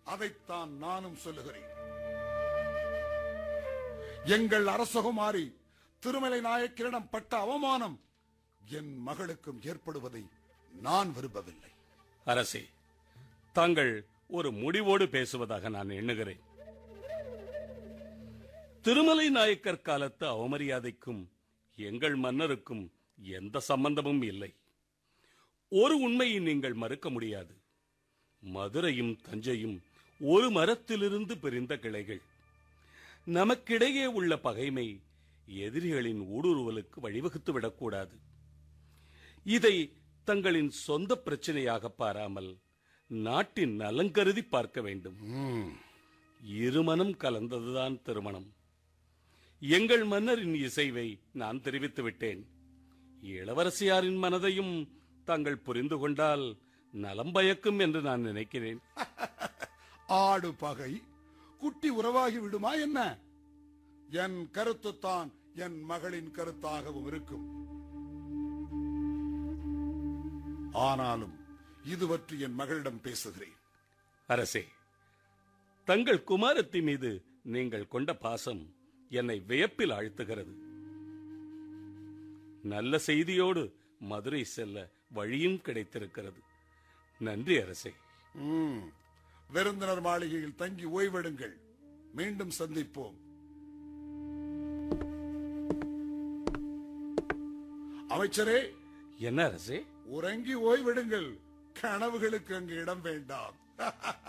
அதைத்தான் நானும் சொல்லுகிறேன் எங்கள் அரசகுமாரி திருமலை நாயக்கரிடம் பட்ட அவமானம் என் மகளுக்கும் ஏற்படுவதை நான் விரும்பவில்லை அரசே தாங்கள் ஒரு முடிவோடு பேசுவதாக நான் எண்ணுகிறேன் திருமலை நாயக்கர் காலத்து அவமரியாதைக்கும் எங்கள் மன்னருக்கும் எந்த சம்பந்தமும் இல்லை ஒரு உண்மையை நீங்கள் மறுக்க முடியாது மதுரையும் தஞ்சையும் ஒரு மரத்திலிருந்து பிரிந்த கிளைகள் நமக்கிடையே உள்ள பகைமை எதிரிகளின் ஊடுருவலுக்கு வழிவகுத்து விடக்கூடாது இதை தங்களின் சொந்த பிரச்சனையாக பாராமல் நாட்டின் நலங்கருதி பார்க்க வேண்டும் இருமனம் கலந்ததுதான் திருமணம் எங்கள் மன்னரின் இசைவை நான் தெரிவித்து விட்டேன் இளவரசியாரின் மனதையும் தாங்கள் புரிந்து கொண்டால் நலம் பயக்கும் என்று நான் நினைக்கிறேன் ஆடு பகை குட்டி உறவாகி விடுமா என்ன என் கருத்துத்தான் என் மகளின் கருத்தாகவும் இருக்கும் ஆனாலும் இது பற்றி என் மகளிடம் பேசுகிறேன் அரசே தங்கள் குமாரத்தி மீது நீங்கள் கொண்ட பாசம் என்னை வியப்பில் ஆழ்த்துகிறது நல்ல செய்தியோடு மதுரை செல்ல வழியும் கிடைத்திருக்கிறது நன்றி அரசே ம், விருந்தினர் மாளிகையில் தங்கி ஓய்வெடுங்கள் மீண்டும் சந்திப்போம் அமைச்சரே என்ன அரசே உறங்கி ஓய்வெடுங்கள் கனவுகளுக்கு அங்கு இடம் வேண்டாம்